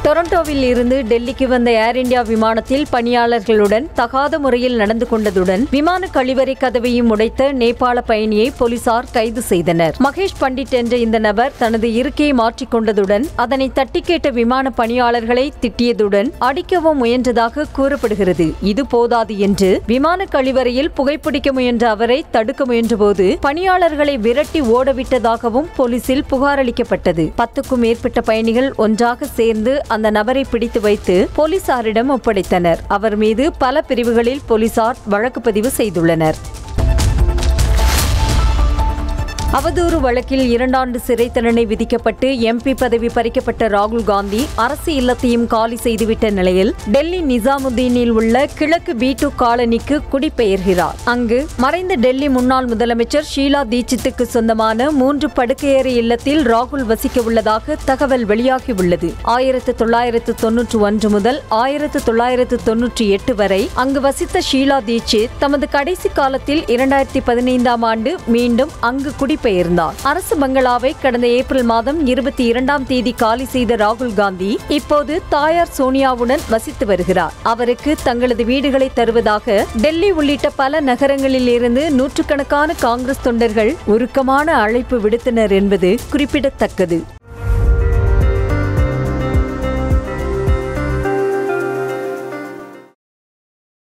டொரண்டோவில் இருந்து டெல்லிக்கு வந்த ஏர் இந்தியா விமானத்தில் பணியாளர்களுடன் தகாத முறையில் நடந்து கொண்டதுடன் விமான கழிவறை கதவையும் உடைத்த நேபாள பயணியை போலீசார் கைது செய்தனர் மகேஷ் பண்டிட் என்ற இந்த நபர் தனது இருக்கையை மாற்றிக்கொண்டதுடன் அதனை தட்டி கேட்ட விமான பணியாளர்களை திட்டியதுடன் அடிக்கவும் முயன்றதாக கூறப்படுகிறது இது போதாது என்று விமான கழிவறையில் புகைப்பிடிக்க முயன்ற அவரை தடுக்க முயன்றபோது பணியாளர்களை விரட்டி ஓடவிட்டதாகவும் போலீசில் புகார் அளிக்கப்பட்டது பத்துக்கும் மேற்பட்ட பயணிகள் ஒன்றாக சேர்ந்து அந்த நபரை பிடித்து வைத்து போலீசாரிடம் ஒப்படைத்தனர் அவர் மீது பல பிரிவுகளில் போலீசார் வழக்கு பதிவு செய்துள்ளனர் அவதூறு வழக்கில் இரண்டாண்டு சிறை தண்டனை விதிக்கப்பட்டு எம்பி பதவி பறிக்கப்பட்ட ராகுல் காந்தி அரசு இல்லத்தையும் காலி செய்துவிட்ட நிலையில் டெல்லி நிசாமுதீனில் உள்ள கிழக்கு பி டூ காலனிக்கு குடிபெயர்கிறார் அங்கு மறைந்த டெல்லி முன்னாள் முதலமைச்சர் ஷீலா தீட்சித்துக்கு சொந்தமான மூன்று படுக்கையறை இல்லத்தில் ராகுல் வசிக்க உள்ளதாக தகவல் வெளியாகியுள்ளது ஆயிரத்து தொள்ளாயிரத்து தொன்னூற்று ஒன்று முதல் ஆயிரத்து தொள்ளாயிரத்து தொன்னூற்றி எட்டு வரை அங்கு வசித்த ஷீலா தீட்சித் தமது கடைசி காலத்தில் இரண்டாயிரத்தி பதினைந்தாம் ஆண்டு மீண்டும் அங்கு குடிபெயர்ந்தார் அரசு பங்களாவை கடந்த ஏப்ரல் மாதம் இருபத்தி இரண்டாம் தேதி காலி செய்த ராகுல் காந்தி இப்போது தாயார் சோனியாவுடன் வசித்து வருகிறார் அவருக்கு தங்களது வீடுகளை தருவதாக டெல்லி உள்ளிட்ட பல நகரங்களில் இருந்து நூற்றுக்கணக்கான காங்கிரஸ் தொண்டர்கள் உருக்கமான அழைப்பு விடுத்தனர் என்பது குறிப்பிடத்தக்கது